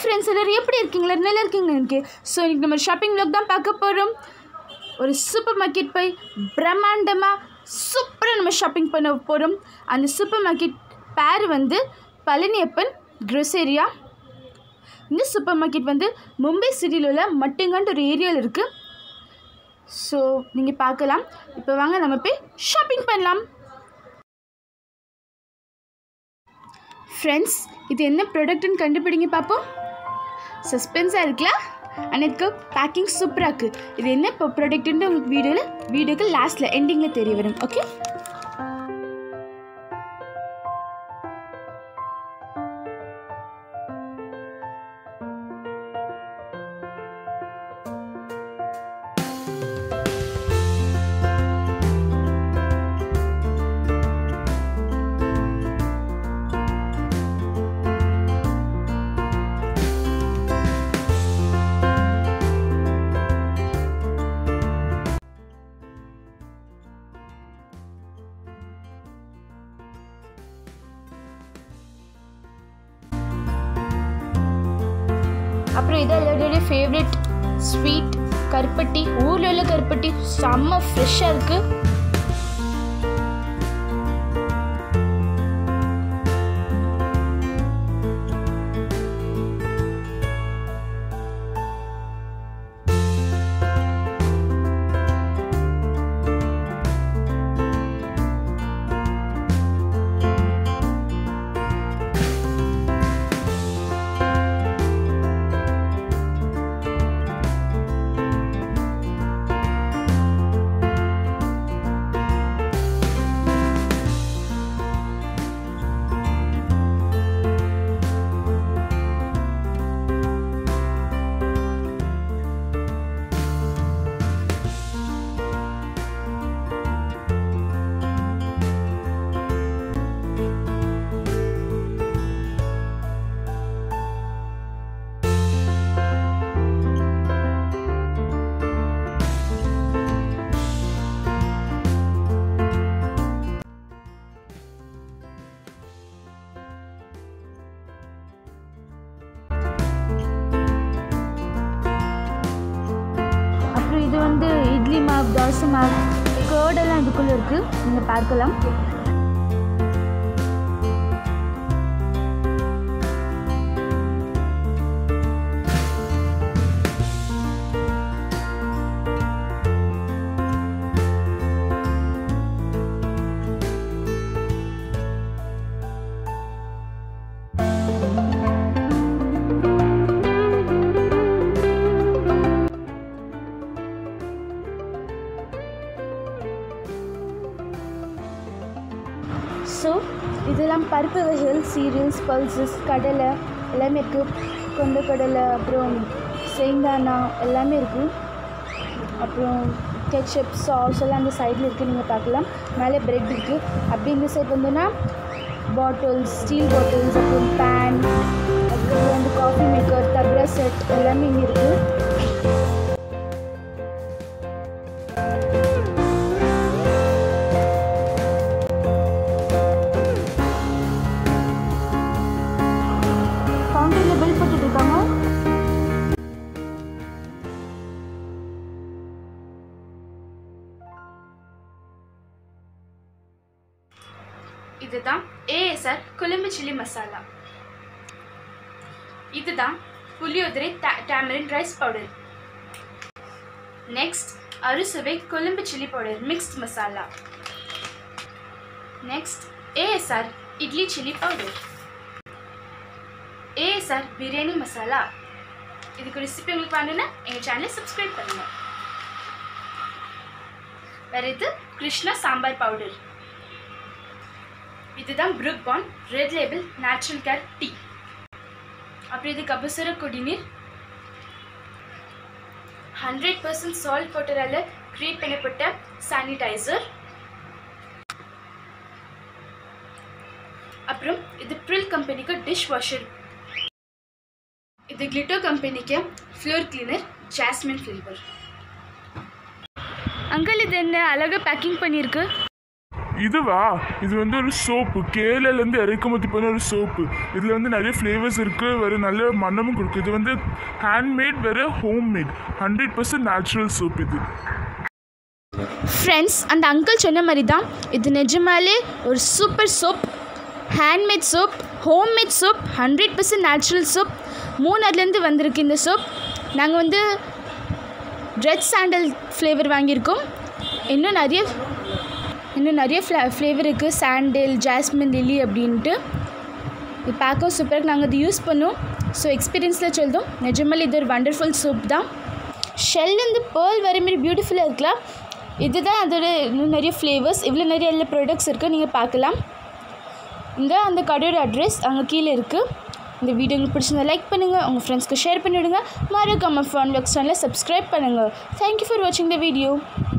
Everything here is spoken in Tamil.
ஃப்ரெண்ட்ஸ் எல்லோரும் எப்படி இருக்கீங்களா நல்லா இருக்கீங்களா எனக்கு ஸோ இன்றைக்கி நம்ம ஷாப்பிங் vlog தான் பார்க்க போகிறோம் ஒரு சூப்பர் மார்க்கெட் போய் பிரம்மாண்டமாக சூப்பராக நம்ம ஷாப்பிங் பண்ண போகிறோம் அந்த சூப்பர் மார்க்கெட் பேர் வந்து பழனியப்பன் க்ரோசேரியா இந்த சூப்பர் மார்க்கெட் வந்து மும்பை சிட்டியில் உள்ள மட்டுங்கன்ற ஒரு ஏரியாவில் இருக்குது ஸோ நீங்கள் பார்க்கலாம் இப்போ வாங்க நம்ம போய் ஷாப்பிங் பண்ணலாம் ஃப்ரெண்ட்ஸ் இது என்ன ப்ராடக்ட்னு கண்டுபிடிங்க பார்ப்போம் சஸ்பென்ஸாக இருக்கலாம் ஆனால் இதுக்கு பேக்கிங் சூப்பராக இருக்குது இது என்ன இப்போ ப்ராடக்ட்னு உங்களுக்கு வீடியோவில் வீடியோக்கு லாஸ்ட்டில் எண்டிங்கில் தெரிய வரும் ஓகே அப்புறம் இது எல்லாருடைய ஃபேவரட் ஸ்வீட் கருப்பட்டி ஊரில் உள்ள கருப்பட்டி செம்ம ஃப்ரெஷ்ஷாக இருக்குது அப்புறம் இது வந்து இட்லி மாவு தோசை மாவு கேர்டெல்லாம் இதுக்குள்ளே இருக்குது நீங்கள் பார்க்கலாம் ஸோ இதெல்லாம் பருப்பு வகைகள் சீரியல்ஸ் பல்சஸ் கடலை எல்லாமே இருக்குது கொண்ட கடலை அப்புறம் சேங்கானா எல்லாமே இருக்குது அப்புறம் கெச்சப் சாஸ் எல்லாம் அந்த சைடில் இருக்குது நீங்கள் பார்க்கலாம் மேலே பிரெட் இருக்குது அப்படி இந்த சைட் வந்தோன்னா பாட்டில்ஸ் ஸ்டீல் பாட்டில்ஸ் அப்புறம் பேன் அப்புறம் வந்து காஃபி மேக்கர் தப்ரா செட் எல்லாமே இங்கே இருக்குது கவுண்டரில் பில் போட்டுட்டு இருக்காங்க இதுதான் ஏஎஸ்ஆர் கொழும்பு சில்லி மசாலா இதுதான் puliyodarai tamarind rice powder next Arusuvai Colombo chilli powder mixed masala next ASR idli chilli powder ASR biryani masala இதுக்கு ரெசிபி உங்களுக்கு வேணும்னா எங்கள் சேனலை சப்ஸ்கிரைப் பண்ணுங்கள் வேற இது கிருஷ்ணா சாம்பார் பவுடர் இதுதான் Brooke Bond red label natural care tea அப்புறம் இது Kabasura Kudineer hundred percent salt வாட்டரால் க்ரியேட் பண்ணப்பட்ட சானிடைசர் அப்புறம் இது ப்ரில் கம்பெனிக்கு டிஷ் வாஷர் இது கிளிட்டோ கம்பெனிக்கு floor cleaner jasmine flavour uncle இது என்ன அழகாக பேக்கிங் பண்ணியிருக்கு இதுவா இது வந்து ஒரு சோப்பு கேலேருந்து இறக்குமதி பண்ண ஒரு சோப்பு இதில் வந்து நிறைய ஃப்ளேவர்ஸ் இருக்குது வேறு நல்ல மனமும் கொடுக்கும் இது வந்து ஹேண்ட்மேட் வேறு homemade hundred percent natural soap இது ஃப்ரெண்ட்ஸ் அந்த அங்கிள் சொன்ன மாதிரி தான் இது நிஜமாலே ஒரு super soap handmade soap homemade soap hundred percent natural soap மூணார்லேருந்து வந்திருக்கு இந்த சோப் நாங்கள் வந்து ரெட் சாண்டல் ஃப்ளேவர் வாங்கியிருக்கோம் இன்னும் நிறைய இன்னும் நிறைய ஃப்ளே ஃப்ளேவர் இருக்குது சாண்டில் ஜாஸ்மின் லில்லி அப்படின்ட்டு இது பார்க்க சூப்பராக நாங்கள் இது யூஸ் பண்ணோம் ஸோ எக்ஸ்பீரியன்ஸில் சொல்லுதோம் நிஜமாலே இது ஒரு வண்டர்ஃபுல் சோப் தான் ஷெல்லேருந்து பேர்ல் வர மாதிரி பியூட்டிஃபுல்லாக இருக்கலாம் இதுதான் அதோட இன்னும் நிறைய ஃப்ளேவர்ஸ் இவ்வளோ நிறைய எல்லா ப்ராடக்ட்ஸ் இருக்குது நீங்கள் பார்க்கலாம் இந்த அந்த கடையோட அட்ரஸ் அங்கே கீழே இருக்குது இந்த வீடியோ உங்களுக்கு பிடிச்சிருந்தா லைக் பண்ணுங்கள் உங்கள் ஃப்ரெண்ட்ஸ்க்கு ஷேர் பண்ணிவிடுங்க மறக்காம ஃபோன் பாக்ஸ் சேனலை சப்ஸ்கிரைப் பண்ணுங்கள் தேங்க்யூ ஃபார் வாட்சிங் த வீடியோ